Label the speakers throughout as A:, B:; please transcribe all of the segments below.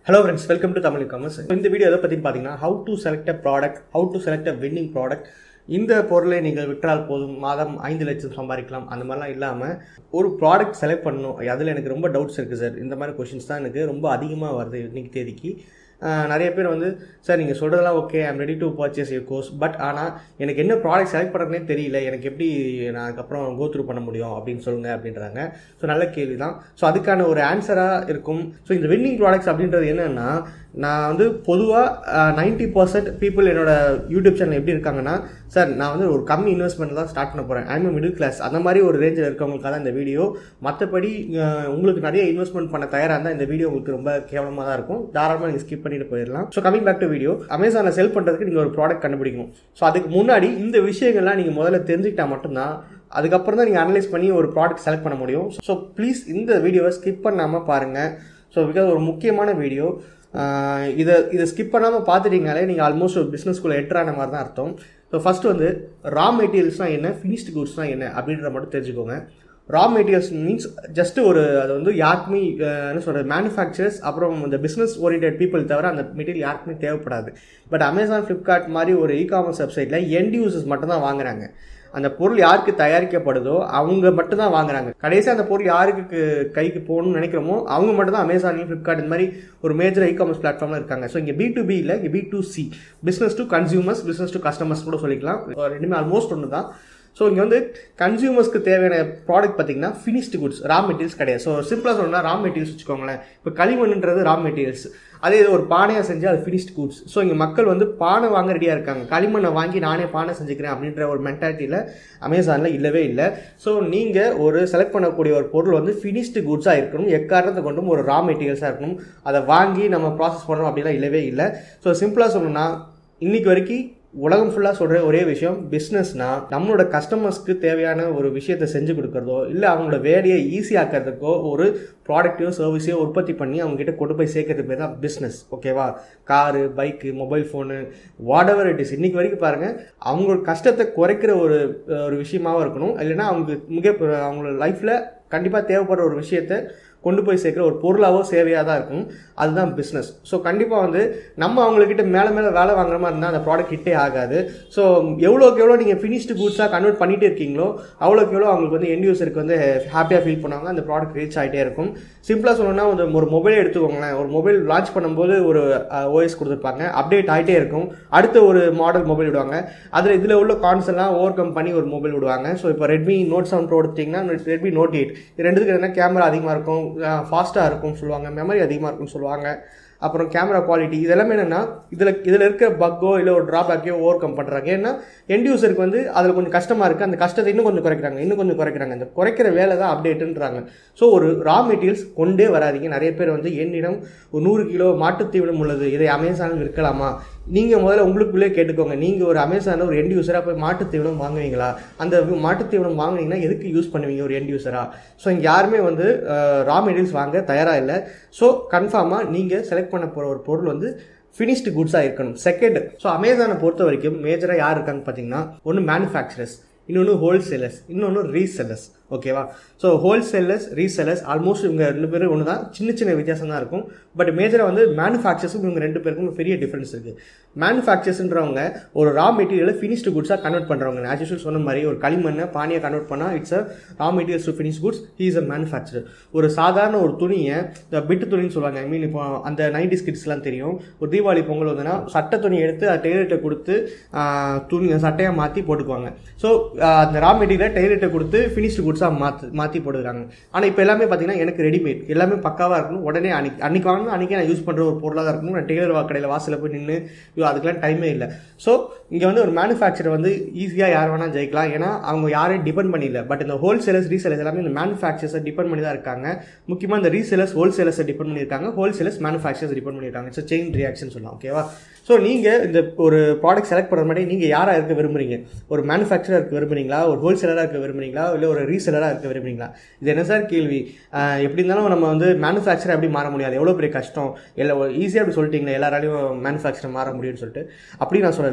A: hello friends welcome to Tamil commerce இந்த video எதை பற்றி பார்த்தீங்கன்னா how to select a product how to select a winning product இந்த பொருளை நீங்கள் விற்றால் போதும் மாதம் ஐந்து லட்சம் சம்பாதிக்கலாம் அந்த மாதிரிலாம் இல்லாமல் ஒரு ப்ராடக்ட் செலக்ட் பண்ணணும் அதில் எனக்கு ரொம்ப டவுட்ஸ் இருக்குது சார் இந்த மாதிரி கொஷின்ஸ் தான் எனக்கு ரொம்ப அதிகமாக வருது இன்னைக்கு தேதிக்கு ஆஹ் நிறைய பேர் வந்து சார் நீங்கள் சொல்கிறதெல்லாம் okay I'm ready to purchase you course but ஆனால் எனக்கு என்ன ப்ராடக்ட் செலக்ட் பண்ணுறதுனே தெரியல எனக்கு எப்படி நான் அதுக்கப்புறம் கோ த்ரூ பண்ண முடியும் அப்படின்னு சொல்லுங்க அப்படின்றாங்க ஸோ நல்ல கேள்வி தான் ஸோ அதுக்கான ஒரு ஆன்சராக இருக்கும் ஸோ இந்த வின்னிங் ப்ராடக்ட்ஸ் அப்படின்றது என்னென்னா நான் வந்து பொதுவாக நைன்ட்டி பர்சன்ட் பீப்புள் என்னோட யூடியூப் சேனல் எப்படி இருக்காங்கன்னா சார் நான் வந்து ஒரு கம்மி இன்வெஸ்ட்மெண்ட் தான் ஸ்டார்ட் பண்ண போகிறேன் ஐம் மிடில் கிளாஸ் அந்த மாதிரி ஒரு ரேஞ்சில் இருக்கவங்களுக்காக தான் இந்த வீடியோ மற்றபடி அஹ், உங்களுக்கு நிறைய இன்வெஸ்ட்மெண்ட் பண்ண தயாராக இருந்தால் இந்த வீடியோ உங்களுக்கு ரொம்ப கேவலமாக தான் இருக்கும் தாராளமாக நீங்கள் ஸ்கிப் பண்ணிட்டு போயிடலாம் so coming back to video அமேசானில் செல் பண்ணுறதுக்கு நீங்கள் ஒரு ப்ராடக்ட் கண்டுபிடிக்கணும் ஸோ அதுக்கு முன்னாடி இந்த விஷயங்கள்லாம் நீங்கள் முதல்ல தெரிஞ்சுக்கிட்டா மட்டும்தான் அதுக்கப்புறம் தான் நீங்கள் அனலைஸ் பண்ணி ஒரு ப்ராடக்ட் செலக்ட் பண்ண முடியும் ஸோ ப்ளீஸ் இந்த வீடியோவை ஸ்கிப் பண்ணாமல் பாருங்கள் ஸோ பிகாஸ் ஒரு முக்கியமான வீடியோ ஆஹ் இதை இதை ஸ்கிப் பண்ணாமல் பார்த்துட்டீங்களே நீங்கள் ஆல்மோஸ்ட் ஒரு பிஸ்னஸ்குள்ளே எட்டரான மாதிரி தான் அர்த்தம் ஸோ ஃபஸ்ட்டு வந்து ரா மெட்டீரியல்ஸ்னால் என்ன ஃபினிஷ்டு குட்ஸ்னால் என்ன அப்படின்றத மட்டும் தெரிஞ்சுக்கோங்க ரா மெட்டீரியல்ஸ் மீன்ஸ் ஜஸ்ட் ஒரு அது வந்து யாருக்குமே அஹ், என்ன சொல்கிறது மேனுஃபேக்சரர்ஸ் அப்புறம் இந்த பிஸ்னஸ் ஓரியன்ட் பீப்புள் தவிர அந்த மெட்டீரியல் யாருக்குமே தேவைப்படாது பட் அமேசான் ஃப்ளிப்கார்ட் மாதிரி ஒரு இ காமர்ஸ் வெப்சைட்டில் எண்ட் யூசர்ஸ் மட்டும் தான் வாங்குறாங்க அந்த பொருள் யாருக்கு தயாரிக்கப்படுதோ அவங்க மட்டும் தான் வாங்குறாங்க கடைசியாக அந்த பொருள் யாருக்கு கு- கைக்கு போகணும்னு நினைக்கிறோமோ அவங்க மட்டும் தான் அமேசான் ஃப்ளிப்கார்ட் இந்த மாதிரி ஒரு மேஜர் இ காமர்ஸ் பிளாட்ஃபார்மில் இருக்காங்க ஸோ இங்கே பி டு பி இல்லை இங்கே B to C business to consumers business to customers கூட சொல்லிக்கலாம் ரெண்டுமே ஆல்மோஸ்ட் ஒன்று தான் ஸோ இங்கே வந்து கன்சியூமர்ஸ்க்கு தேவையான ப்ராடக்ட் பார்த்தீங்கன்னா ஃபினிஷ்டு குட்ஸ் ரா மெட்டீரியல்ஸ் கிடையாது ஸோ சிம்பிளாக சொல்லணும்னா ரா மெட்டீரியல்ஸ் வச்சுக்கோங்களேன் இப்போ களிமண்ன்றது ரா மெட்டீரியல்ஸ் அதே இது ஒரு பானையாக செஞ்சு அது ஃபினிஷ்ட் குட்ஸ் ஸோ இங்கே மக்கள் வந்து பானை வாங்க ரெடியாக இருக்காங்க களிமண்ணை வாங்கி நானே பானை செஞ்சுக்கிறேன் அப்படின்ற ஒரு மென்டாலிட்டியில் அமேசானில் இல்லவே இல்லை ஸோ நீங்கள் ஒரு செலக்ட் பண்ணக்கூடிய ஒரு பொருள் வந்து ஃபினிஷ்டு குட்ஸாக இருக்கணும் எக்காரணத்தை கொண்டும் ஒரு ரா மெட்டீரியல்ஸாக இருக்கணும் அதை வாங்கி நம்ம ப்ராசஸ் பண்ணணும் அப்படிலாம் இல்லவே இல்லை ஸோ சிம்பிளாக சொல்லணும்னா இன்னைக்கு வரைக்கும் உலகம் ஃபுல்லாக சொல்கிற ஒரே விஷயம் பிஸ்னஸ்னா நம்மளோட கஸ்டமர்ஸ்க்கு தேவையான ஒரு விஷயத்தை செஞ்சு கொடுக்கறதோ இல்லை அவங்களோட வேலையை ஈஸியாக்கிறதுக்கோ ஒரு ப்ராடக்ட்டையோ சர்வீஸையோ உற்பத்தி பண்ணி அவங்க கிட்ட கொண்டு போய் சேர்க்கறது பேர் தான் பிஸ்னஸ் ஓகேவா car bike mobile phone whatever it is இன்னைக்கு வரைக்கும் பாருங்கள் அவங்களோட கஷ்டத்தை குறைக்கிற ஒரு ஒரு விஷயமாவும் இருக்கணும் இல்லைன்னா அவங்க மிக அவங்களோட லைஃப்பில் கண்டிப்பாக தேவைப்படுற ஒரு விஷயத்தை கொண்டு போய் சேர்க்குற ஒரு பொருளாவோ சேவையாக தான் இருக்கும் அதுதான் பிஸ்னஸ் ஸோ கண்டிப்பாக வந்து நம்ம அவங்கக்கிட்ட மேலே மேலே வேலை வாங்குற மாதிரி இருந்தால் அந்த ப்ராடக்ட் ஹிட்டே ஆகாது ஸோ எவ்வளோக்கு எவ்வளோ நீங்கள் ஃபினிஷ்டு குட்ஸாக கன்வெர்ட் பண்ணிகிட்டே இருக்கீங்களோ அவ்வளோக்கு எவ்வளோ அவங்களுக்கு வந்து எண்ட் யூசருக்கு வந்து ஹாப்பியாக ஃபீல் பண்ணுவாங்க அந்த ப்ராடக்ட் ரீச் ஆகிட்டே இருக்கும் சிம்பிளாக சொல்லணும்னா வந்து ஒரு மொபைலே எடுத்துக்கோங்களேன் ஒரு மொபைல் லான்ச் பண்ணும்போது ஒரு ஓஎஸ் கொடுத்துருப்பாங்க அப்டேட் ஆகிட்டே இருக்கும் அடுத்த ஒரு மாடல் மொபைல் விடுவாங்க அதில் இதில் உள்ள கான்ஸ் எல்லாம் ஓவர் கம் பண்ணி ஒரு மொபைல் விடுவாங்க ஸோ இப்போ ரெட்மி நோட் செவன் ப்ரோ எடுத்திங்கன்னா ரெட்மி நோட் எயிட் இது ரெண்டுத்துக்கு என்ன கேமரா அதிகமாக இருக்கும் ஃபாஸ்ட்டாக இருக்கும்னு சொல்லுவாங்க மெமரி அதிகமாக இருக்கும்னு சொல்லுவாங்க அப்புறம் கேமரா குவாலிட்டி இதெல்லாமே என்னென்னா இதில் இதில் இருக்கிற பக்கோ இல்லை ஒரு ட்ராபேக்கையோ ஓவர் கம் பண்ணுறாங்க ஏன்னா எண்ட் யூசருக்கு வந்து அதில் கொஞ்சம் கஷ்டமாக இருக்குது அந்த கஷ்டத்தை இன்னும் கொஞ்சம் குறைக்கிறாங்க இன்னும் கொஞ்சம் குறைக்கிறாங்க அந்த குறைக்கிற வேலை தான் அப்டேட்டுன்றாங்க ஸோ ஒரு ரா மெட்டீரியல்ஸ் கொண்டே வராதீங்க நிறைய பேர் வந்து என்னிடம் ஒரு நூறு கிலோ மாட்டுத் தீவனம் உள்ளது இதை அமேசானில் விற்கலாமா நீங்கள் முதல்ல உங்களுக்குள்ளே கேட்டுக்கோங்க நீங்கள் ஒரு அமேசானில் ஒரு எண்ட் யூஸராக போய் மாட்டுத் தீவனம் வாங்குவீங்களா அந்த மாட்டுத் தீவனம் வாங்குனீங்கன்னா எதுக்கு யூஸ் பண்ணுவீங்க ஒரு எண்ட் யூஸராக ஸோ இங்கே யாருமே வந்து ரா மெட்டீரியல்ஸ் வாங்க தயாராக இல்லை ஸோ கன்ஃபார்மாக நீங்கள் செலக்ட் பண்ண போகிற ஒரு பொருள் வந்து ஃபினிஷ்டு குட்ஸாக இருக்கணும் செகண்ட் ஸோ அமேசானை பொறுத்த வரைக்கும் மேஜராக யார் இருக்காங்க பார்த்தீங்கன்னா ஒன்று மேனுஃபேக்சரர்ஸ் இன்னொன்று ஹோல்சேலர்ஸ் இன்னொன்று ரீசெல்லர்ஸ் ஓகேவா ஸோ ஹோல்சேலர்ஸ் ரீசெல்லர்ஸ் ஆல்மோஸ்ட் இவங்க ரெண்டு பேரும் ஒன்று தான் சின்ன சின்ன வித்தியாசம் தான் இருக்கும் பட் மேஜராக வந்து மேனுஃபேக்சர்ஸும் இவங்க ரெண்டு பேருக்கும் பெரிய டிஃப்ரென்ஸ் இருக்குது மேனுஃபேக்சர்ஸ்ன்றவங்க ஒரு ரா மெட்டீரியலை ஃபினிஷ்டு குட்ஸாக கன்வெர்ட் பண்ணுறவங்க ஆஸ் யூஷுவல் சொன்ன மாதிரி ஒரு களிமண்ணை பானியை கன்வெர்ட் பண்ணால் it's a raw materials to finish goods he is a manufacturer ஒரு சாதாரண ஒரு துணியை இந்த பிட்டு துணின்னு சொல்லுவாங்க ஐ மீன் இப்போ அந்த நைன்டி ஸ்கிட்ஸ்லாம் தெரியும் ஒரு தீபாவளி பொங்கல் வந்ததுன்னா சட்டை துணி எடுத்து அதை டெய்லர்கிட்ட கொடுத்து ஆஹ், துணி சட்டையாக மாற்றி போட்டுக்குவாங்க ஸோ அந்த ரா மெட்டீரியலை டெய்லர்கிட்ட கொடுத்து ஃபினிஷ்டு குட்ஸாக மாற்றி மாற்றி போட்டுக்கிறாங்க ஆனால் இப்போ எல்லாமே பார்த்தீங்கன்னா எனக்கு ரெடிமேட் எல்லாமே பக்காவாக இருக்கணும் உடனே அன்னைக்கு அன்னைக்கு வாங்கணும் அன்றைக்கே நான் யூஸ் பண்ணுற ஒரு பொருளாக தான் இருக்கணும் நான் டெய்லர் கடையில் வாசலில் போய் நின்று அதுக்கெல்லாம் டைமே இல்லை ஸோ இங்கே வந்து ஒரு மேனுஃபேக்சர் வந்து ஈஸியாக யார் வேணால் ஜெயிக்கலாம் ஏன்னா அவங்க யாரையும் டிபெண்ட் பண்ணியில்ல பட் இந்த ஹோல்சேலர்ஸ் ரீசேலர்ஸ் எல்லாமே இந்த மேனுஃபேக்சர்ஸை டிபெண்ட் பண்ணி தான் இருக்காங்க முக்கியமாக இந்த ரீசேலர்ஸ் ஹோல்சேலர்ஸை டிபெண்ட் பண்ணியிருக்காங்க ஹோல்சேலர்ஸ் மேனுஃபேக்சர்ஸ் டிபெண்ட் பண்ணியிருக்காங்க ஸோ செயின் ரியாக்ஷன் சொல்லலாம் ஓகேவா ஸோ நீங்கள் இந்த ஒரு ப்ராடக்ட் செலக்ட் பண்ணுற மாதிரி நீங்கள் யாராக இருக்க விரும்புறீங்க ஒரு மேனுஃபேக்சராக இருக்க விரும்புறீங்களா ஒரு ஹோல்சேலராக இருக்க விரும்புறீங்களா இல்லை ஒரு ரீசேலராக இருக்க விரும்புறீங்களா இது என்ன சார் கேள்வி ஆஹ் எப்படி இருந்தாலும் நம்ம வந்து மேனுஃபேக்சர் எப்படி மாற முடியாது எவ்வளோ பெரிய கஷ்டம் இல்லை ஈஸியாக அப்படி சொல்லிட்டீங்களே எல்லாராலையும் மேனுஃபேக்சர் மாற முடியும்னு சொல்லிட்டு அப்படி நான் சொல்லலை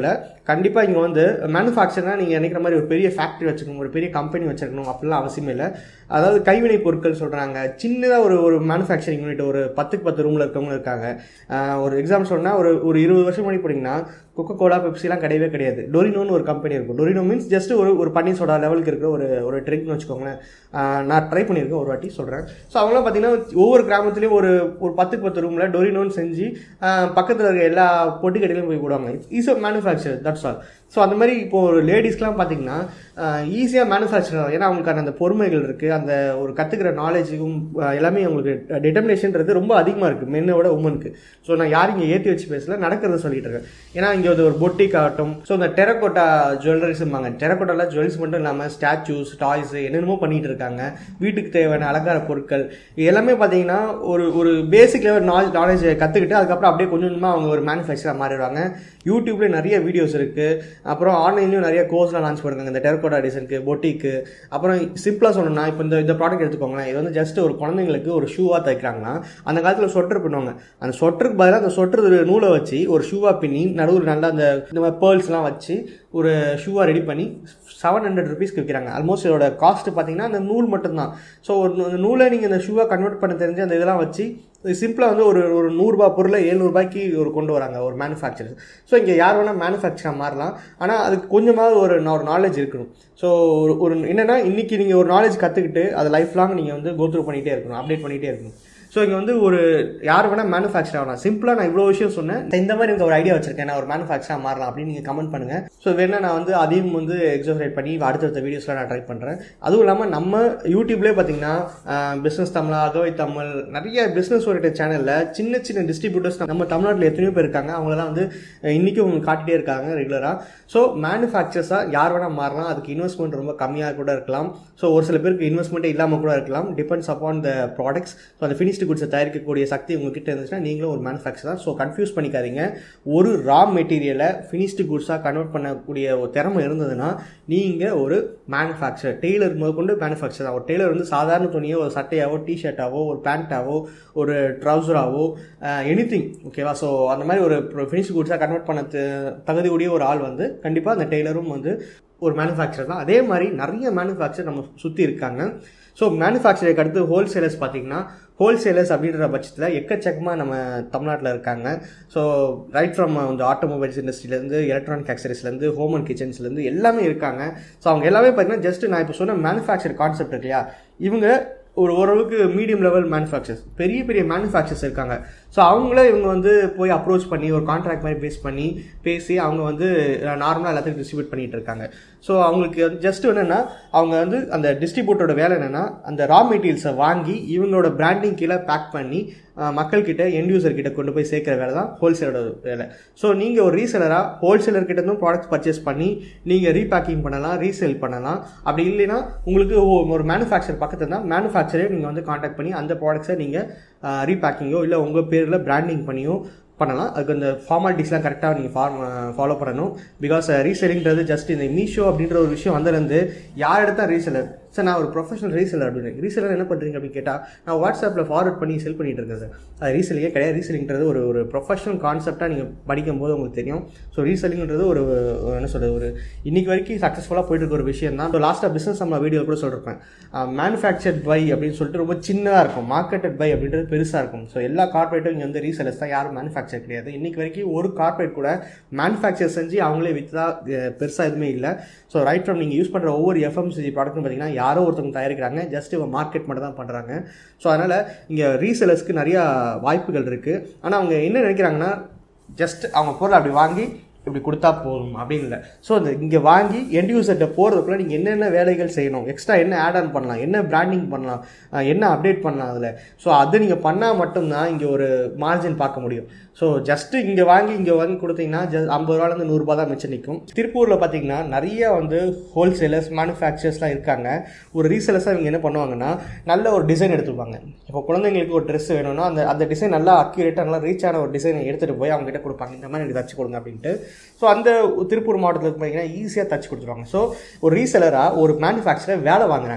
A: கண்டிப்பாக இங்கே வந்து மேனுஃபேக்சர்னால் நீங்கள் நினைக்கிற மாதிரி ஒரு பெரிய ஃபேக்ட்ரி வச்சுக்கணும் ஒரு பெரிய கம்பெனி வச்சிருக்கணும் அப்படிலாம் அவசியமே இல்லை அதாவது கைவினை பொருட்கள் சொல்கிறாங்க சின்னதாக ஒரு ஒரு மேனுஃபேக்சரிங் யூனிட் ஒரு பத்துக்கு பத்து ரூமில் இருக்கவங்க இருக்காங்க ஆஹ் ஒரு எக்ஸாம் சொன்னால் ஒரு ஒரு இருபது வருஷம் முன்னாடி போனீங்கன்னா கொக்கோ கோலா பெப்சிலாம் கிடையவே கிடையாது டொரினோன்னு ஒரு கம்பெனி இருக்கும் டொரினோ மீன்ஸ் ஜஸ்ட் ஒரு ஒரு பன்னீர் சோடா லெவலுக்கு இருக்கிற ஒரு ஒரு ட்ரிங்க்னு வச்சுக்கோங்களேன் ஆஹ் நான் ட்ரை பண்ணியிருக்கேன் ஒரு வாட்டி சொல்கிறேன் ஸோ அவங்களாம் பார்த்தீங்கன்னா ஒவ்வொரு கிராமத்துலேயும் ஒரு ஒரு பத்துக்கு பத்து ரூமில் டொரினோன்னு செஞ்சு பக்கத்தில் இருக்க எல்லா பொட்டி கடையிலையும் போய் போடுவாங்க it's a manufacture that's all so அந்த மாதிரி இப்போ ஒரு லேடிஸ்க்குலாம் பார்த்தீங்கன்னா ஈஸியாக மேனுஃபேக்சர் ஏன்னா அவங்களுக்கான அந்த பொறுமைகள் இருக்குது அந்த ஒரு கற்றுக்கிற நாலேஜுக்கும் எல்லாமே அவங்களுக்கு டிட்டர்மினேஷன்றது ரொம்ப அதிகமாக இருக்குது மென்னோட உமனுக்கு ஸோ நான் யாரும் இங்கே ஏற்றி வச்சு பேசல நடக்கிறத சொல்லிட்டு இருக்கேன் ஏன்னா இங்கே வந்து ஒரு பொட்டிக் ஆகட்டும் ஸோ இந்த டெரக்கோட்டா ஜுவல்லரிஸும்பாங்க டெரக்கோட்டாவில் ஜுவல்ஸ் மட்டும் இல்லாமல் ஸ்டாச்சூஸ் டாய்ஸ் என்னென்னமோ பண்ணிட்டு இருக்காங்க வீட்டுக்கு தேவையான அலங்கார பொருட்கள் இது எல்லாமே பார்த்தீங்கன்னா ஒரு ஒரு பேசிக் லெவல் நாலேஜ் நாலேஜ் கற்றுக்கிட்டு அதுக்கப்புறம் அப்படியே கொஞ்சம் கொஞ்சமாக அவங்க ஒரு மேனுஃபேக்சராக மாறிடுவாங்க யூடியூப்ல நிறைய வீடியோஸ் இருக்குது அப்புறம் ஆன்லைன்லையும் நிறைய கோர்ஸ்லாம் லான்ச் பண்ணுறாங்க இந்த டெரக்கோட்டா டிசைனுக்கு பொட்டிக்கு அப்புறம் சிம்பிளாக சொல்லணும்னா இப்போ இந்த இந்த ப்ராடக்ட் எடுத்துக்கோங்களேன் இது வந்து ஜஸ்ட் ஒரு குழந்தைங்களுக்கு ஒரு ஷூவாக தைக்கிறாங்கன்னா அந்த காலத்தில் சொட்டர் பண்ணுவாங்க அந்த சொட்டருக்கு பதிலாக அந்த சொட்டர் நூலை வச்சு ஒரு ஷூவாக பின்னி நடுவில் நல்லா அந்த இந்த மாதிரி பேர்ல்ஸ்லாம் வச்சு ஒரு ஷூவாக ரெடி பண்ணி செவன் ஹண்ட்ரட் ருபீஸ்க்கு விற்கிறாங்க ஆல்மோஸ்ட் இதோட காஸ்ட் பார்த்தீங்கன்னா அந்த நூல் மட்டும்தான் ஸோ ஒரு அந்த நூலை நீங்கள் இந்த ஷூவாக கன்வெர்ட் பண்ண தெரிஞ்சு அந்த இதெல்லாம் வச்சு சிம்பிளாக வந்து ஒரு ஒரு நூறுரூபா பொருளை ஏழ்நூறுபாய்க்கு ஒரு கொண்டு வராங்க ஒரு மேனுஃபேக்சரர் ஸோ இங்கே யார் வேணால் மேனுஃபேக்சராக மாறலாம் ஆனால் அதுக்கு கொஞ்சமாவது ஒரு ஒரு நாலேஜ் இருக்கணும் ஸோ ஒரு ஒரு என்னென்னா இன்றைக்கி நீங்கள் ஒரு நாலேஜ் கற்றுக்கிட்டு அதை லைஃப் லாங் நீங்கள் வந்து கோத்ரூ பண்ணிகிட்டே இருக்கணும் அப்டேட் பண்ணிகிட்டே இருக்கணும் ஸோ இங்கே வந்து ஒரு யார் வேணால் மேனுஃபேக்சர் ஆகலாம் சிம்பிளாக நான் இவ்வளோ விஷயம் சொன்னேன் இந்த மாதிரி எனக்கு ஒரு ஐடியா வச்சிருக்கேன் நான் ஒரு மேனுஃபேக்சராக மாறலாம் அப்படின்னு நீங்கள் கமெண்ட் பண்ணுங்கள் ஸோ வேணா நான் வந்து அதையும் வந்து எக்ஸோரேட் பண்ணி அடுத்தடுத்த வீடியோஸில் நான் ட்ரை பண்ணுறேன் அதுவும் இல்லாமல் நம்ம யூடியூப்லேயே பார்த்தீங்கன்னா பிஸ்னஸ் தமிழா அகவை தமிழ் நிறைய பிஸ்னஸ் ஓரியன்ட் சேனலில் சின்ன சின்ன டிஸ்ட்ரிபியூட்டர்ஸ் நம்ம தமிழ்நாட்டில் எத்தனையோ பேர் இருக்காங்க அவங்களெல்லாம் வந்து இன்றைக்கும் அவங்க காட்டிகிட்டே இருக்காங்க ரெகுலராக ஸோ மேனுஃபேக்சர்ஸாக யார் வேணால் மாறலாம் அதுக்கு இன்வெஸ்ட்மெண்ட் ரொம்ப கம்மியாக கூட இருக்கலாம் ஸோ ஒரு சில பேருக்கு இன்வெஸ்ட்மெண்ட்டே இல்லாமல் கூட இருக்கலாம் depends upon the products so அந்த ஃபினிஷ்டு குட்ஸை தயாரிக்கக்கூடிய சக்தி உங்ககிட்ட இருந்துச்சுன்னா நீங்களும் ஒரு மேனுஃபேக்சர் தான் ஸோ கன்ஃபியூஸ் பண்ணிக்காதீங்க ஒரு ரா மெட்டீரியலை ஃபினிஷ்டு குட்ஸாக கன்வெர்ட் பண்ணக்கூடிய ஒரு திறமை இருந்ததுன்னா நீங்கள் ஒரு மேனுஃபேக்சர் டெய்லர் முதற்கொண்டு மேனுஃபேக்சர் தான் ஒரு டெய்லர் வந்து சாதாரண துணியோ ஒரு சட்டையாவோ டிஷர்ட்டாவோ ஒரு பேண்ட்டாவோ ஒரு ட்ரௌசராவோ எனி திங் ஓகேவா ஸோ அந்த மாதிரி ஒரு ஃபினிஷ் குட்ஸாக கன்வெர்ட் பண்ண தகுதி உடைய ஒரு ஆள் வந்து கண்டிப்பாக அந்த டெய்லரும் வந்து ஒரு மேனுஃபேக்சர் தான் அதே மாதிரி நிறைய மேனுஃபேக்சர் நம்ம சுற்றி இருக்காங்க ஸோ மேனுஃபேக்சருக்கு அடுத்து ஹோல்சேலர்ஸ் பார்த்தீங்கன்னா ஹோல்சேலர்ஸ் அப்படின்ற பட்சத்தில் எக்கச்சக்கமாக நம்ம தமிழ்நாட்டில் இருக்காங்க ஸோ ரைட் ஃப்ரம் இந்த ஆட்டோமொபைல்ஸ் இண்டஸ்ட்ரியிலேருந்து எலக்ட்ரானிக் ஆக்சரிஸ்லேருந்து ஹோம் அண்ட் கிச்சன்ஸ்லேருந்து எல்லாமே இருக்காங்க ஸோ அவங்க எல்லாமே பார்த்தீங்கன்னா ஜஸ்ட் நான் இப்போ சொன்ன மேனுஃபேக்சர் கான்செப்ட் இருக்கு இல்லையா இவங்க ஒரு ஓரளவுக்கு மீடியம் லெவல் மேனுஃபேக்சர்ஸ் பெரிய பெரிய மேனுஃபேக்சர்ஸ் இருக்காங்க ஸோ அவங்கள இவங்க வந்து போய் அப்ரோச் பண்ணி ஒரு கான்ட்ராக்ட் மாதிரி பேஸ் பண்ணி பேசி அவங்க வந்து நார்மலாக எல்லாத்துக்கும் டிஸ்ட்ரிபியூட் பண்ணிட்டு இருக்காங்க ஸோ அவங்களுக்கு ஜஸ்ட் என்னென்னா அவங்க வந்து அந்த டிஸ்ட்ரிபியூட்டரோட வேலை என்னென்னா அந்த ரா மெட்டீரியல்ஸை வாங்கி இவங்களோட பிராண்டிங் கீழே பேக் பண்ணி மக்கள்கிட்ட எண்ட் யூசர் கிட்ட கொண்டு போய் சேர்க்குற வேலை தான் ஹோல்சேலோட வேலை ஸோ நீங்கள் ஒரு ரீசேலராக ஹோல்சேலர் கிட்ட இருந்தும் ப்ராடக்ட்ஸ் பர்ச்சேஸ் பண்ணி நீங்கள் ரீபேக்கிங் பண்ணலாம் ரீசேல் பண்ணலாம் அப்படி இல்லைன்னா உங்களுக்கு ஒரு மேனுஃபேக்சர் பக்கத்தில் தான் மேனுஃபேக்சரே நீங்கள் வந்து காண்டாக்ட் பண்ணி அந்த ப்ராடக்ட்ஸை நீங்கள் ரீபேக்கிங்கோ இல்லை உங்கள் பேரில் பிராண்டிங் பண்ணியோ பண்ணலாம் அதுக்கு அந்த ஃபார்மாலிட்டிஸ்லாம் கரெக்டாக நீங்கள் ஃபார்ம் ஃபாலோ பண்ணணும் பிகாஸ் ரீசெல்லிங்கிறது ஜஸ்ட் இந்த மீஷோ அப்படின்ற ஒரு விஷயம் வந்ததுலேருந்து யார் எடுத்தால் ரீசெலர் சார் நான் ஒரு ப்ரொஃபஷனல் ரீசெலர் அப்படின்னு ரீசெலர் என்ன பண்ணுறீங்க அப்படின்னு கேட்டால் நான் வாட்ஸ்அப்பில் ஃபார்வர்ட் பண்ணி செல் பண்ணிட்டு இருக்கேன் சார் அது ரீசெல்லிங்கே கிடையாது ரீசெல்லிங்கிறது ஒரு ஒரு ப்ரொஃபஷனல் கான்செப்டாக நீங்கள் படிக்கும்போது உங்களுக்கு தெரியும் ஸோ ரீசெல்லிங்கிறது ஒரு என்ன சொல்கிறது ஒரு இன்னைக்கு வரைக்கும் சக்ஸஸ்ஃபுல்லாக போயிட்டு இருக்க ஒரு விஷயம் தான் ஸோ லாஸ்ட்டாக பிஸ்னஸ் நம்ம வீடியோ கூட சொல்லிருப்பேன் மேனுஃபேக்சர்ட் பை அப்படின்னு சொல்லிட்டு ரொம்ப சின்னதாக இருக்கும் மார்க்கெட்டட் பை அப்படின்றது பெருசாக இருக்கும் ஸோ எல்லா கார்பரேட்டும் இங்கே வந்து ரீசெலர்ஸ் தான் யாரும் மேனுஃபேக்சர் கிடையாது இன்னைக்கு வரைக்கும் ஒரு கார்பரேட் கூட மேனுஃபேக்சர் செஞ்சு அவங்களே விற்றதா பெருசாக எதுவுமே இல்லை ஸோ ரைட் ஃப்ரம் நீங்கள் யூஸ் பண்ணுற ஒவ்வொரு எஃப்எம்சிஜி ப்ராடக்ட்டும் பார்த்தீங்கன்னா யாரோ ஒருத்தவங்க தயாரிக்கிறாங்க ஜஸ்ட் இவங்க மார்க்கெட் மட்டும் தான் பண்ணுறாங்க ஸோ அதனால் இங்கே ரீசெலர்ஸ்க்கு நிறையா வாய்ப்புகள் இருக்குது ஆனால் அவங்க என்ன நினைக்கிறாங்கன்னா ஜஸ்ட் அவங்க பொருளை அப்படி வாங்கி இப்படி கொடுத்தா போதும் அப்படின்னு இல்லை ஸோ அந்த இங்கே வாங்கி எண்ட் யூசர்கிட்ட போகிறதுக்குள்ள நீங்கள் என்னென்ன வேலைகள் செய்யணும் எக்ஸ்ட்ரா என்ன ஆட் ஆன் பண்ணலாம் என்ன பிராண்டிங் பண்ணலாம் என்ன அப்டேட் பண்ணலாம் அதில் ஸோ அது நீங்கள் பண்ணால் மட்டும்தான் இங்கே ஒரு மார்ஜின் பார்க்க முடியும் ஸோ ஜஸ்ட்டு இங்கே வாங்கி இங்கே வாங்கி கொடுத்தீங்கன்னா ஜஸ்ட் ஐம்பது ரூபாலேருந்து நூறுரூபா தான் மிச்சம் நிற்கும் திருப்பூரில் பார்த்தீங்கன்னா நிறைய வந்து ஹோல்சேலர்ஸ் மேனுஃபேக்சர்ஸ்லாம் இருக்காங்க ஒரு ரீசேலர்ஸாக இவங்க என்ன பண்ணுவாங்கன்னா நல்ல ஒரு டிசைன் எடுத்துப்பாங்க இப்போ குழந்தைங்களுக்கு ஒரு ட்ரெஸ் வேணும்னா அந்த அந்த டிசைன் நல்லா அக்யூரேட்டாக நல்லா ரீச் ஆன ஒரு டிசைனை எடுத்துகிட்டு போய் அவங்க கிட்ட கொடுப்பாங்க இந்த மாதிரி எனக்கு தச்சு கொடுங்க அப்படின்ட்டு ஸோ அந்த திருப்பூர் மாவட்டத்தில் பார்த்தீங்கன்னா ஈஸியாக தச்சு கொடுத்துருவாங்க ஸோ ஒரு ரீசெலராக ஒரு மேனுஃபேக்சரை வேலை வாங்குறாங்க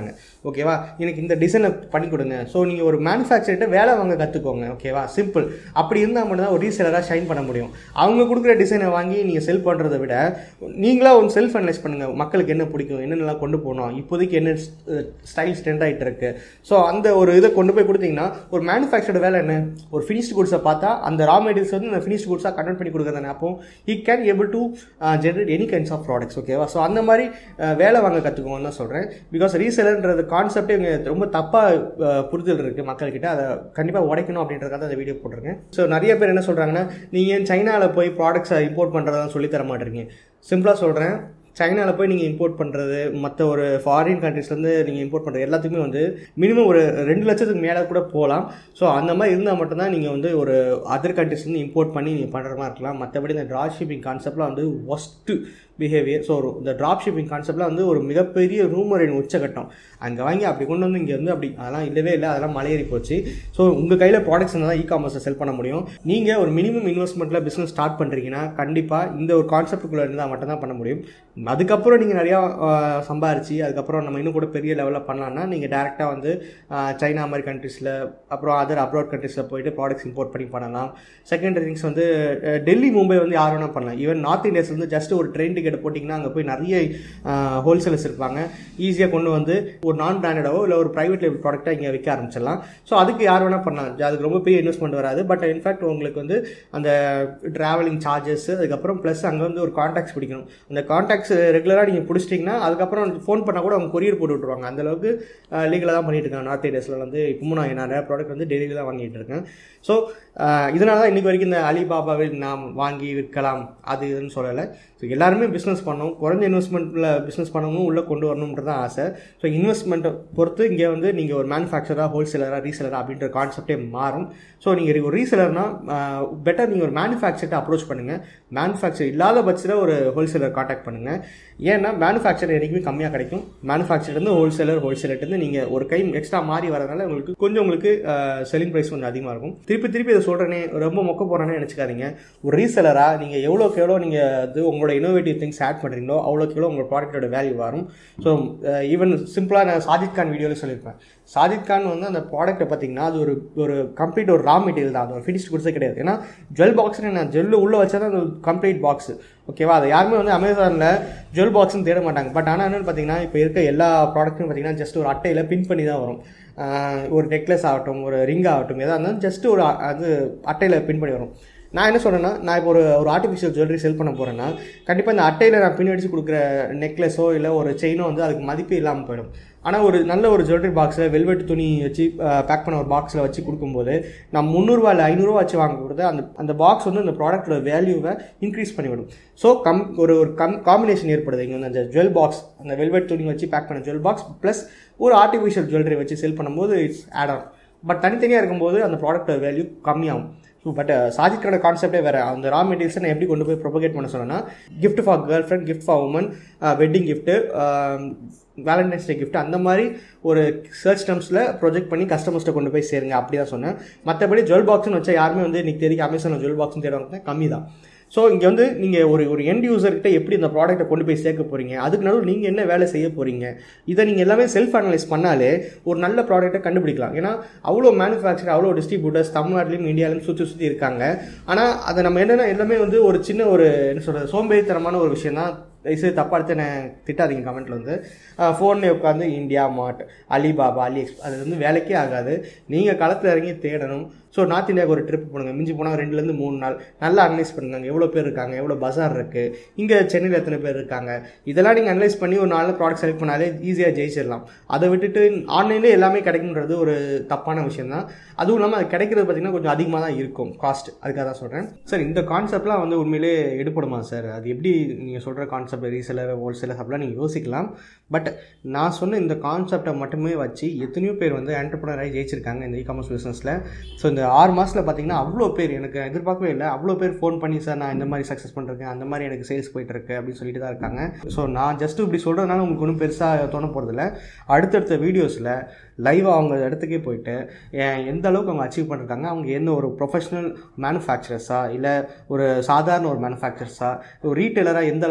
A: ஓகேவா எனக்கு இந்த டிசைனை பண்ணி கொடுங்க ஸோ நீங்கள் ஒரு மேனுஃபேக்சர்கிட்ட வேலை வாங்க கற்றுக்கோங்க ஓகேவா சிம்பிள் அப்படி இருந்தால் மட்டும்தான் ஒரு ரீசேலராக ஷைன் பண்ண முடியும் அவங்க கொடுக்குற டிசைனை வாங்கி நீங்கள் செல் பண்ணுறதை விட நீங்களா ஒரு செல்ஃப் அனலைஸ் பண்ணுங்கள் மக்களுக்கு என்ன பிடிக்கும் என்னென்னலாம் கொண்டு போகணும் இப்போதைக்கு என்ன ஸ்டைல்ஸ் ட்ரெண்ட் ஆகிட்டு இருக்கு ஸோ அந்த ஒரு இதை கொண்டு போய் கொடுத்தீங்கன்னா ஒரு மேனுஃபேக்சர்டு வேலை என்ன ஒரு ஃபினிஷ்டு குட்ஸை பார்த்தா அந்த ரா மெட்டீரியல்ஸ் வந்து அந்த ஃபினிஷ்டு குட்ஸாக கன்வெர்ட் பண்ணி கொடுக்குறதானே அப்போ he can able to generate any kinds of products ஓகேவா ஸோ அந்த மாதிரி அஹ், வேலை வாங்க கற்றுக்கோங்கன்னு தான் சொல்கிறேன் பிகாஸ் ரீசெலர்ன்றது கான்செப்டே இங்கே ரொம்ப தப்பாக புரிதல் இருக்குது மக்கள்கிட்ட அதை கண்டிப்பாக உடைக்கணும் அப்படின்றதுக்காக அந்த வீடியோ போட்டிருக்கேன் ஸோ நிறைய பேர் என்ன சொல்கிறாங்கன்னா நீங்கள் சைனாவில் போய் ப்ராடக்ட்ஸை இம்போர்ட் பண்ணுறதெல்லாம் சொல்லி தர மாட்டேறீங்க சிம்பிளாக சொல்கிறேன் சைனாவில் போய் நீங்கள் இம்போர்ட் பண்ணுறது மற்ற ஒரு ஃபாரின் கண்ட்ரீஸ்லேருந்து நீங்கள் இம்போர்ட் பண்ணுறது எல்லாத்துக்குமே வந்து மினிமம் ஒரு ரெண்டு லட்சத்துக்கு மேலே கூட போகலாம் ஸோ அந்த மாதிரி இருந்தால் மட்டும்தான் நீங்கள் வந்து ஒரு அதர் கண்ட்ரீஸ்லேருந்து இம்போர்ட் பண்ணி நீங்கள் பண்ணுற மாதிரி இருக்கலாம் மற்றபடி இந்த ட்ராப் ஷிப்பிங் கான்செப்ட்லாம் வந்து ஒஸ்ட்டு பிஹேவியர் ஸோ ஒரு இந்த ட்ராப் ஷிப்பிங் கான்செப்ட்லாம் வந்து ஒரு மிகப்பெரிய ரூமரின் உச்சகட்டம் அங்கே வாங்கி அப்படி கொண்டு வந்து இங்கே வந்து அப்படி அதெல்லாம் இல்லவே இல்லை அதெல்லாம் மலையேறி போச்சு ஸோ உங்கள் கையில் ப்ராடக்ட்ஸ் இருந்தால் தான் இ காமர்ஸை செல் பண்ண முடியும் நீங்கள் ஒரு மினிமம் இன்வெஸ்ட்மெண்ட்டில் பிஸ்னஸ் ஸ்டார்ட் பண்ணுறீங்கன்னா கண்டிப்பாக இந்த ஒரு கான்செப்ட்டுக்குள்ளே இருந்தால் மட்டும்தான் பண்ண முடியும் அதுக்கப்புறம் நீங்கள் நிறையா ஆஹ், சம்பாரிச்சு அதுக்கப்புறம் நம்ம இன்னும் கூட பெரிய லெவலில் பண்ணலாம்னா நீங்கள் டேரெக்டாக வந்து ஆஹ், சைனா மாதிரி கண்ட்ரீஸில் அப்புறம் அதர் அப்ராட் கண்ட்ரீஸில் போயிட்டு ப்ராடக்ட்ஸ் இம்போர்ட் பண்ணி பண்ணலாம் செகண்ட் திங்ஸ் வந்து அஹ், டெல்லி மும்பை வந்து யார் வேணால் பண்ணலாம் ஈவன் நார்த் இந்தியாஸ் வந்து ஜஸ்ட் ஒரு ட்ரெயின் டிக்கெட் போட்டிங்கன்னா அங்கே போய் நிறைய ஹோல்சேலர்ஸ் இருப்பாங்க ஈஸியாக கொண்டு வந்து ஒரு நான் பிராண்டடாவோ இல்லை ஒரு ப்ரைவேட் லேபிள் ப்ராடக்ட்டாக இங்கே விற்க ஆரம்பிச்சிடலாம் ஸோ அதுக்கு யார் வேணால் பண்ணலாம் அதுக்கு ரொம்ப பெரிய இன்வெஸ்ட்மெண்ட் வராது பட் இன்ஃபேக்ட் உங்களுக்கு வந்து அந்த ட்ராவலிங் சார்ஜஸ் அதுக்கப்புறம் ப்ளஸ் அங்கே வந்து ஒரு காண்டாக்ட்ஸ் பிடிக்கணும் அந்த காண்டாக்ட்ஸ் ரெகுலராக நீங்கள் பிடிச்சிட்டிங்கன்னா அதுக்கப்புறம் ஃபோன் பண்ணால் கூட அவங்க கொரியர் போட்டு விட்ருவாங்க அந்த அளவுக்கு லீகலாக தான் பண்ணிட்டு இருக்காங்க நார்த் இந்தியாஸில் வந்து இப்பவும் நான் நிறைய ப்ராடக்ட் வந்து டெய்லியில் தான் வாங்கிட்டு இருக்கேன் ஸோ இதனால தான் இன்றைக்கி வரைக்கும் இந்த அலிபாபாவில் நாம் வாங்கி விற்கலாம் அது இதுன்னு சொல்லலை ஸோ எல்லாருமே பிஸ்னஸ் பண்ணணும் குறைஞ்ச இன்வெஸ்ட்மெண்ட்டில் பிஸ்னஸ் பண்ணணும் உள்ளே கொண்டு வரணுன்றது தான் ஆசை ஸோ இன்வெஸ்ட்மெண்ட்டை பொறுத்து இங்கே வந்து நீங்கள் ஒரு மேனுஃபேக்சராக ஹோல்சேலராக ரீசேலராக அப்படின்ற கான்செப்டே மாறும் ஸோ நீங்கள் ஒரு ரீசேலர்னா பெட்டர் நீங்கள் ஒரு மேனுஃபேக்சர்கிட்ட அப்ரோச் பண்ணுங்கள் மேனுஃபேக்சர் இல்லாத பட்சத்தில் ஒரு ஹோல்சேலர் காண்டாக்ட் பண்ணுங்கள் ஏன்னா மேனுஃபேக்சர் என்றைக்குமே கம்மியாக கிடைக்கும் மேனுஃபேக்சர்லேருந்து ஹோல்சேலர் ஹோல்சேலர்லேருந்து நீங்கள் ஒரு கை எக்ஸ்ட்ரா மாறி வரதுனால உங்களுக்கு கொஞ்சம் உங்களுக்கு செல்லிங் ப்ரைஸ் கொஞ்சம் அதிகமாக இருக்கும் திருப்பி திருப்பி இதை சொல்கிறேனே ரொம்ப மொக்க போகிறேன்னு நினச்சிக்காதீங்க ஒரு ரீசேலராக நீங்கள் எவ்வளோக்கு எவ்வளோ நீங்கள் அது உங்களோட இன்னோவேட்டிவ் திங்ஸ் ஆட் பண்ணுறீங்களோ அவ்வளோக்கு எவ்வளோ உங்கள் ப்ராடக்ட்டோட வேல்யூ வரும் ஸோ ஈவன் சிம்பிளாக நான் சாஜித் கான் வீடியோவில் சொல்லியிருப்பேன் சாஜித் கான் வந்து அந்த ப்ராடக்ட்டை பார்த்தீங்கன்னா அது ஒரு ஒரு கம்ப்ளீட் ஒரு ரா மெட்டீரியல் தான் அது ஒரு ஃபினிஷ் கொடுத்தே கிடையாது ஏன்னா ஜுவல் பாக்ஸ்னு நான் ஜெல்லு உள்ளே வச்சா தான் அது கம்ப்ளீட் பாக்ஸ் ஓகேவா அதை யாருமே வந்து அமேசானில் ஜுவல் பாக்ஸ்னு தேட மாட்டாங்க பட் ஆனால் என்னென்னு பார்த்தீங்கன்னா இப்போ இருக்க எல்லா ப்ராடக்ட்டும் பார்த்தீங்கன்னா ஜஸ்ட் ஒரு அட்டையில் பின் பண்ணி தான் வரும் ஆஹ் ஒரு நெக்லஸ் ஆகட்டும் ஒரு ரிங் ஆகட்டும் எதாக இருந்தாலும் ஜஸ்ட் ஒரு அ- அது அட்டையில் பின் பண்ணி வரும் நான் என்ன சொல்கிறேன்னா நான் இப்போ ஒரு ஒரு ஆர்டிஃபிஷியல் ஜுவல்லரி செல் பண்ண போகிறேன்னா கண்டிப்பாக இந்த அட்டையில் நான் பின் அடிச்சு கொடுக்குற நெக்லஸோ இல்லை ஒரு செயினோ வந்து அதுக்கு மதிப்பே இல்லாமல் போயிடும் ஆனால் ஒரு நல்ல ஒரு ஜுவல்லரி பாக்ஸில் வெல்வெட் துணி வச்சு பேக் பண்ண ஒரு பாக்ஸில் வச்சு கொடுக்கும்போது நான் முந்நூறுரூவா இல்லை ஐநூறுரூவா வச்சு வாங்க கொடுத்து அந்த அந்த பாக்ஸ் வந்து அந்த ப்ராடக்ட்டோட வேல்யூவை இன்க்ரீஸ் பண்ணிவிடும் ஸோ கம் ஒரு ஒரு கம் காம்பினேஷன் ஏற்படுது இங்கே வந்து அந்த ஜுவல் பாக்ஸ் அந்த வெல்வெட் துணி வச்சு பேக் பண்ண ஜுவல் பாக்ஸ் ப்ளஸ் ஒரு ஆர்டிஃபிஷியல் ஜுவல்லரி வச்சு செல் பண்ணும்போது இட்ஸ் ஆட் ஆன் பட் தனித்தனியாக இருக்கும்போது அந்த ப்ராடக்ட்டோட வேல்யூ கம்மியாகும் ஸோ பட் சாஜிக்கோட கான்செப்டே வேறு அந்த ரா மெட்டீரியல்ஸை நான் எப்படி கொண்டு போய் ப்ரொபகேட் பண்ண சொன்னேன்னா gift for girlfriend gift for women wedding gift Valentine's Day gift அந்த மாதிரி ஒரு சர்ச் டர்ம்ஸில் ப்ரொஜெக்ட் பண்ணி கஸ்டமர்ஸ்ட்டை கொண்டு போய் சேருங்க அப்படி தான் சொன்னேன் மற்றபடி ஜுவல் பாக்ஸ்னு வச்சா யாருமே வந்து இன்னைக்கு தெரியும் அமேசானில் ஜுவல் பாக்ஸ்னு தேடுவாங்க கம்மி தான் ஸோ இங்கே வந்து நீங்கள் ஒரு ஒரு எண்ட் யூசர்கிட்ட எப்படி இந்த ப்ராடக்ட்டை கொண்டு போய் சேர்க்க போகிறீங்க அதுக்கு நடுவில் நீங்கள் என்ன வேலை செய்ய போகிறீங்க இதை நீங்கள் எல்லாமே செல்ஃப் அனலைஸ் பண்ணாலே ஒரு நல்ல ப்ராடக்ட்டை கண்டுபிடிக்கலாம் ஏன்னா அவ்வளோ மேனுஃபேக்சர் அவ்வளோ டிஸ்ட்ரிபியூட்டர்ஸ் தமிழ்நாட்டிலையும் இந்தியாவிலும் சுற்றி சுற்றி இருக்காங்க ஆனால் அதை நம்ம என்னென்னா எல்லாமே வந்து ஒரு சின்ன ஒரு என்ன சொல்கிறது சோம்பேறித்தனமான ஒரு விஷயம் தான் தயவுசெய்து தப்பாக எடுத்து என்ன திட்டாதீங்க கமெண்ட்டில் வந்து ஃபோன்லேயே உட்காந்து India Mart Alibaba Ali X அது வந்து வேலைக்கே ஆகாது நீங்கள் களத்தில் இறங்கி தேடணும் ஸோ நார்த் இந்தியாவுக்கு ஒரு ட்ரிப் போடுங்க மிஞ்சி போனால் ரெண்டுலேருந்து மூணு நாள் நல்லா அனலைஸ் பண்ணுங்க அங்க எவ்வளோ பேர் இருக்காங்க எவ்வளோ பஜார் இருக்குது இங்கே சென்னையில் எத்தனை பேர் இருக்காங்க இதெல்லாம் நீங்கள் அனலைஸ் பண்ணி ஒரு நாலு ப்ராடக்ட் செலக்ட் பண்ணாலே ஈஸியாக ஜெயிச்சிடலாம் அதை விட்டுட்டு ஆன்லைன்லேயே எல்லாமே கிடைக்குன்றது ஒரு தப்பான விஷயம் தான் அதுவும் இல்லாமல் அது கிடைக்கிறது பார்த்தீங்கன்னா கொஞ்சம் அதிகமாக தான் இருக்கும் காஸ்ட் அதுக்காக தான் சொல்கிறேன் சார் இந்த கான்செப்ட்லாம் வந்து உண்மையிலே எடுப்படுமா சார் அது எப்படி நீங்கள் சொல்கிற கான்செப்ட் ரீசெலர் ஹோல்சேலர் அப்படிலாம் நீங்கள் யோசிக்கலாம் பட் நான் சொன்ன இந்த கான்செப்டை மட்டுமே வச்சு எத்தனையோ பேர் வந்து என்டர்பிரனர் ஆகி ஜெயிச்சிருக்காங்க இந்த இ காமர்ஸ் பிஸ்னஸில் ஸோ இந்த ஆறு மாதத்தில் பார்த்தீங்கன்னா அவ்வளோ பேர் எனக்கு எதிர்பார்க்கவே இல்லை அவ்வளோ பேர் ஃபோன் பண்ணி சார் நான் இந்த மாதிரி சக்ஸஸ் பண்ணிருக்கேன் அந்த மாதிரி எனக்கு சேல்ஸ் போயிட்டு இருக்கு அப்படின்னு சொல்லிட்டு தான் இருக்காங்க ஸோ நான் ஜஸ்ட் இப்படி சொல்கிறதுனால உங்களுக்கு ஒன்றும் பெருசாக தோண போகிறதில்ல அடுத்தடுத்த வீடியோஸில் லைவாக அவங்க இடத்துக்கே போயிட்டு ஏன் எந்த அளவுக்கு அவங்க அச்சீவ் பண்ணிருக்காங்க அவங்க என்ன ஒரு ப்ரொஃபஷனல் மேனுஃபேக்சரர்ஸா இல்லை ஒரு சாதாரண ஒரு மேனுஃபேக்சரர்ஸா ஒரு ரீட்டைலராக எந்த அளவுக்கு அவங்க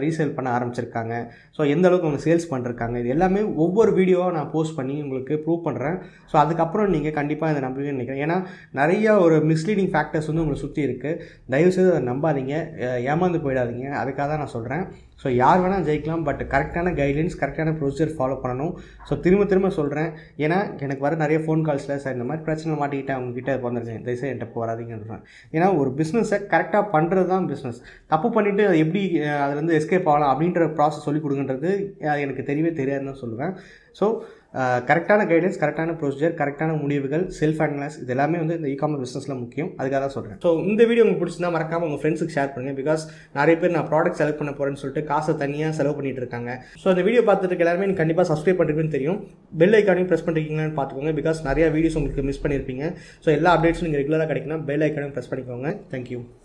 A: ரீசேல் பண்ண ஆரம்பிச்சிருக்காங்க ஸோ எந்த அளவுக்கு அவங்க சேல்ஸ் பண்ணிருக்காங்க இது எல்லாமே ஒவ்வொரு வீடியோவாக நான் போஸ்ட் பண்ணி உங்களுக்கு ப்ரூவ் பண்ணுறேன் ஸோ அதுக்கப்புறம் நீங்கள் கண்டிப்பாக இதை நம்புவீங்கன்னு நினைக்கிறேன் ஏன்னா நிறைய ஒரு மிஸ்லீடிங் ஃபேக்டர்ஸ் வந்து உங்களை சுற்றி இருக்குது தயவுசெய்து அதை நம்பாதீங்க அஹ் ஏமாந்து போயிடாதீங்க அதுக்காக தான் நான் சொல்கிறேன் ஸோ யார் வேணால் ஜெயிக்கலாம் பட் கரெக்டான கைட்லைன்ஸ் கரெக்டான ப்ரொசீஜர் ஃபாலோ பண்ணணும் ஸோ திரும்ப திரும்ப சொல்கிறேன் ஏன்னா எனக்கு வர நிறைய ஃபோன் கால்ஸில் சார் இந்த மாதிரி பிரச்சனை மாட்டிக்கிட்டேன் உங்ககிட்ட வந்துருக்கேன் தயவுசெய்து என்கிட்ட இப்போ வராதீங்கன்றேன் ஏன்னா ஒரு பிஸ்னஸை கரெக்டாக பண்ணுறது தான் பிஸ்னஸ் தப்பு பண்ணிவிட்டு அது எப்படி அஹ், அதுலேருந்து எஸ்கேப் ஆகலாம் அப்படின்ற ப்ராசஸ் சொல்லி கொடுங்கன்றது அஹ், எனக்கு தெரியவே தெரியாதுன்னு தான் சொல்லுவேன் ஸோ கரெக்டான கைடன்ஸ் கரெக்டான ப்ரொசீஜர் கரெக்டான முடிவுகள் செல்ஃப் அனலைஸ் இது எல்லாமே வந்து இந்த இ காமர்ஸ் பிஸ்னஸில் முக்கியம் அதுக்காக தான் சொல்கிறேன் ஸோ இந்த வீடியோ உங்களுக்கு பிடிச்சிருந்தா மறக்காம உங்கள் ஃப்ரெண்ட்ஸுக்கு ஷேர் பண்ணுங்கள் பிகாஸ் நிறைய பேர் நான் ப்ராடக்ட் செலக்ட் பண்ண போகிறேன்னு சொல்லிட்டு காசை தனியாக செலவு பண்ணிட்டு இருக்காங்க ஸோ அந்த வீடியோ பார்த்துட்டு இருக்க எல்லாருமே நீங்கள் கண்டிப்பாக சப்ஸ்கிரைப் பண்ணுறீங்கன்னு தெரியும் பெல் ஐக்கானையும் ப்ரெஸ் பண்ணிருக்கீங்களான்னு பார்த்துக்கோங்க பிகாஸ் நிறைய வீடியோஸ் உங்களுக்கு மிஸ் பண்ணியிருப்பீங்க ஸோ எல்லா அப்டேட்ஸும் நீங்கள் ரெகுலராக கிடைக்குன்னா பெல் ஐக்கானையும் ப்ரெஸ் பண்ணிக்கோங்க தேங்க்யூ